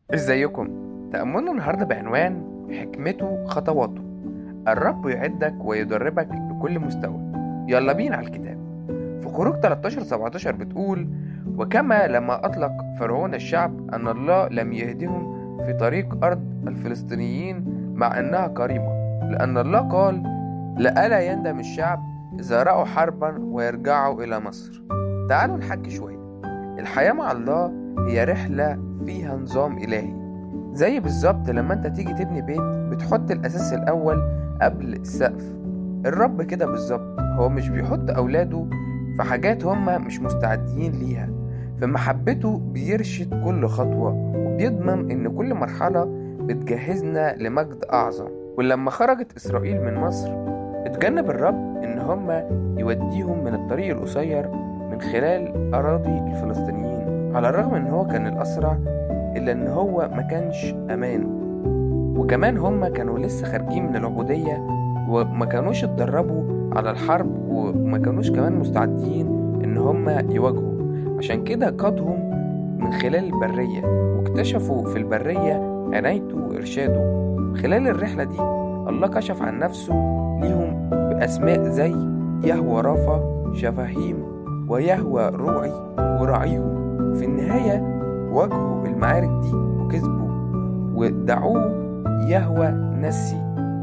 ازيكم تأملنا النهاردة بعنوان حكمته خطواته الرب يعدك ويدربك لكل مستوى يلا بينا على الكتاب في خروج 13 17 بتقول وكما لما أطلق فرعون الشعب أن الله لم يهدهم في طريق أرض الفلسطينيين مع أنها قريبة لأن الله قال لألا يندم الشعب إذا رأوا حربا ويرجعوا إلى مصر تعالوا نحكي شوية الحياة مع الله هي رحلة فيها نظام إلهي زي بالظبط لما انت تيجي تبني بيت بتحط الأساس الأول قبل السقف الرب كده بالظبط هو مش بيحط أولاده في حاجات هما مش مستعدين ليها في محبته بيرشد كل خطوة وبيضمن إن كل مرحلة بتجهزنا لمجد أعظم ولما خرجت إسرائيل من مصر اتجنب الرب إن هما يوديهم من الطريق القصير من خلال أراضي الفلسطينيين على الرغم إن هو كان الأسرع إلا إن هو ما كانش أمان وكمان هما كانوا لسه خارجين من العبودية وما كانوش اتدربوا على الحرب وما كانوش كمان مستعدين إن هما يواجهوا عشان كده قادهم من خلال البرية واكتشفوا في البرية عنايته وإرشاده خلال الرحلة دي الله كشف عن نفسه ليهم بأسماء زي يهوى رافا شفاهيم ويهوى روعي وراعيهم في النهاية واجهوا المعارك دي وكسبوا ودعوه يهوى نسي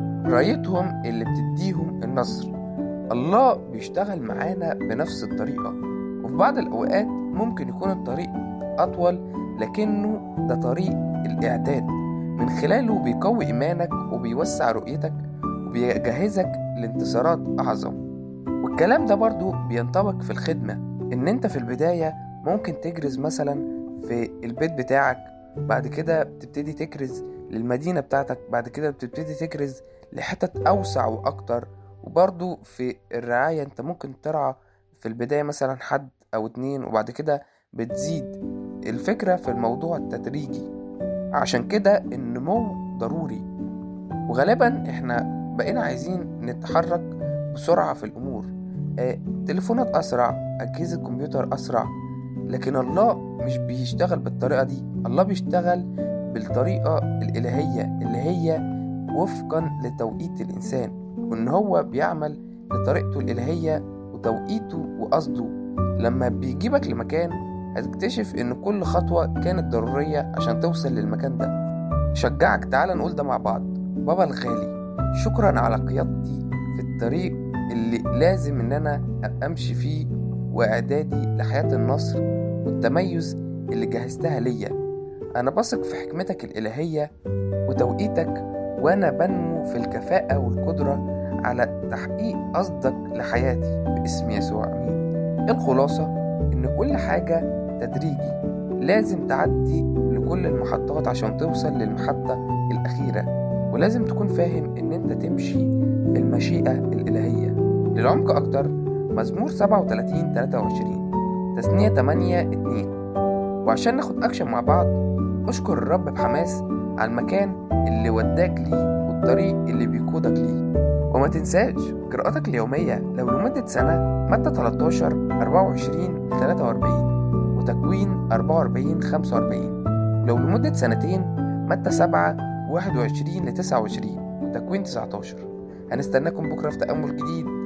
رايتهم اللي بتديهم النصر الله بيشتغل معانا بنفس الطريقة وفي بعض الأوقات ممكن يكون الطريق أطول لكنه ده طريق الإعداد من خلاله بيقوي إيمانك وبيوسع رؤيتك وبيجهزك لانتصارات أعظم والكلام ده برضو بينطبق في الخدمة إن أنت في البداية ممكن تجرز مثلا في البيت بتاعك بعد كده بتبتدي تكرز للمدينة بتاعتك بعد كده بتبتدي تكرز لحتت أوسع وأكتر وبرضو في الرعاية أنت ممكن ترعى في البداية مثلا حد أو اتنين وبعد كده بتزيد الفكرة في الموضوع التدريجي عشان كده النمو ضروري وغالبا احنا بقينا عايزين نتحرك بسرعة في الأمور آه، تليفونات أسرع أجهزة كمبيوتر أسرع لكن الله مش بيشتغل بالطريقة دي الله بيشتغل بالطريقة الإلهية اللي هي وفقا لتوقيت الإنسان وإن هو بيعمل لطريقته الإلهية وتوقيته وقصده لما بيجيبك لمكان هتكتشف إن كل خطوة كانت ضرورية عشان توصل للمكان ده شجعك تعال نقول ده مع بعض بابا الغالي شكرا على قيادتي في الطريق اللي لازم إن أنا أمشي فيه وإعدادي لحياة النصر والتميز اللي جهزتها ليا أنا بثق في حكمتك الإلهية وتوقيتك وأنا بنمو في الكفاءة والقدرة على تحقيق قصدك لحياتي باسم يسوع أمين الخلاصة إن كل حاجة تدريجي لازم تعدي لكل المحطات عشان توصل للمحطة الأخيرة ولازم تكون فاهم إن أنت تمشي في المشيئة الإلهية للعمق أكتر مزمور 37 23 تثنية 8 2 وعشان ناخد أكشن مع بعض اشكر الرب بحماس على المكان اللي وداك ليه والطريق اللي بيقودك ليه وما تنساش قراءتك اليومية لو لمدة سنة متى 13 24 43 وتكوين 44 45 لو لمدة سنتين متى 7 21 ل 29 وتكوين 19 هنستناكم بكرة في تأمل جديد